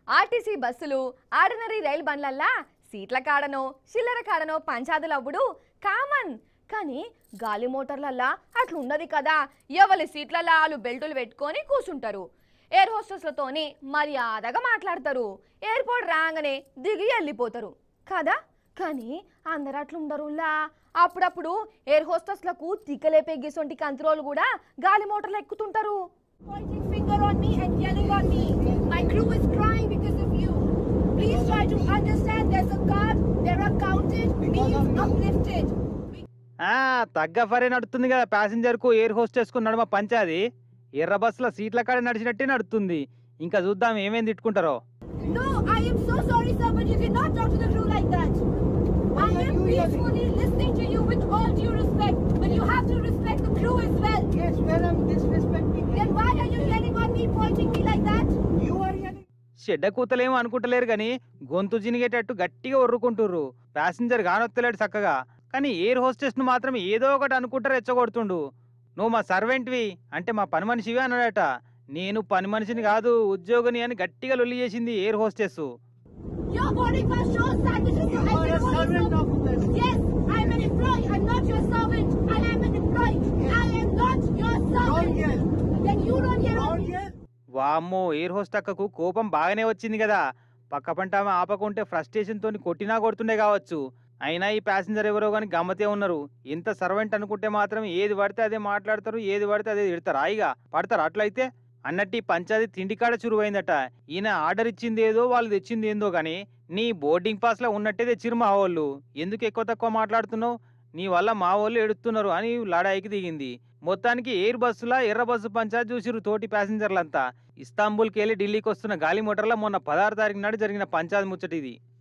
RTC బస్సులు ordinary రైలు బండ్లల్లా సీట్ల కాడనో చిల్లర కాడనో పంచాదులవ్వుడు కామన్ కానీ గాలి మోటార్లల్లా అట్లున్నది కదా ఎవరి సీట్లల్లా వాళ్ళు బెల్టులు పెట్టుకొని కూర్చుంటారు ఎయిర్ హోస్టెస్లతోని మర్యాదగా మాట్లాడతారు ఎయిర్పోర్ట్ రాగానే దిగి వెళ్ళిపోతారు కదా కానీ అందరు అట్లుండరులా అప్పుడప్పుడు ఎయిర్ హోస్టెస్లకు తిక్కలేపే గిసొంటి కంట్రోల్ కూడా గాలి మోటార్లు ఎక్కుతుంటారు pointing finger on me and yelling on me. My crew is crying because of you. Please try to understand there's a God, there are counted, means uplifted. ఆ, తగ్గ ఫరే నడుస్తుంది కదా ప్యాసింజర్ కు ఎయిర్ హోస్టెస్ కు నడుమ పంచాది ఎర్ర బస్సుల సీట్ల కాడ నడిచినట్టే నడుస్తుంది ఇంకా చూద్దాం ఏమేం తిట్టుకుంటారో No, I am so sorry, sir, but you cannot talk to the crew like that. I am peacefully listening to you with all due respect, but you have to respect the crew as well. Yes, where I'm disrespecting Then why are you yelling on me, pointing me like that? You are yelling. షెడ్డ కూతలేమో అనుకుంటలేరు కానీ గొంతు జినిగేటట్టు గట్టిగా ఒర్రుకుంటుర్రు passenger కానొత్తలేడు చక్కగా కానీ air hostess ను మాత్రం ఏదో ఒకటి అనుకుంటా రెచ్చగొడుతుండు నువ్వు మా సర్వెంట్వి అంటే మా పని మనిషివి అన్నాడట నేను పని మనిషిని కాదు ఉద్యోగిని అని గట్టిగా లొల్లి చేసింది air hostess Your boarding pass shows that this is You I are a can only servant serve- of this. Yes, I'm an employee. I'm not your servant. I am an employee. I am not your Don't servant. yell. Then you don't yell on Don't me. yell. వామ్మో air host అక్కకు కోపం బాగానే వచ్చింది కదా పక్క పంట ఆమె ఆపకుంటే frustration తోని కొట్టినా కొడుతుండే కావచ్చు అయినా ఈ ప్యాసింజర్ ఎవరో కానీ గమ్మతే ఉన్నారు ఎంత సర్వెంట్ అనుకుంటే మాత్రం ఏది పడితే అదే మాట్లాడతారు ఏది పడితే అదే తిడతారు హాయిగా పడతారు అట్లయితే అన్నట్టు ఈ పంచాయతీ తిండి కాడ చురువైందట ఈయన ఆర్డర్ ఇచ్చింది ఏదో వాళ్ళు తెచ్చింది ఏందో కానీ నీ బోర్డింగ్ పాస్ లో ఉన్నట్టే తెచ్చిరు మా వాళ్ళు ఎందుకు ఎక్కువ తక్కువ మాట్లాడుతున్నావు నీ వల్ల మా వాళ్ళు ఎడుతున్నారు అని లడాయికి దిగింది మొత్తానికి ఎయిర్ బస్సులా ఎర్ర బస్సు పంచాయతీ చూసిరు తోటి ప్యాసింజర్లంతా ఇస్తాంబుల్కి వెళ్ళి ఢిల్లీకి వస్తున్న గాలి మోటార్లో మొన్న పదహారు తారీఖు నాడు జరిగిన పంచాయతీ ముచ్చట ఇది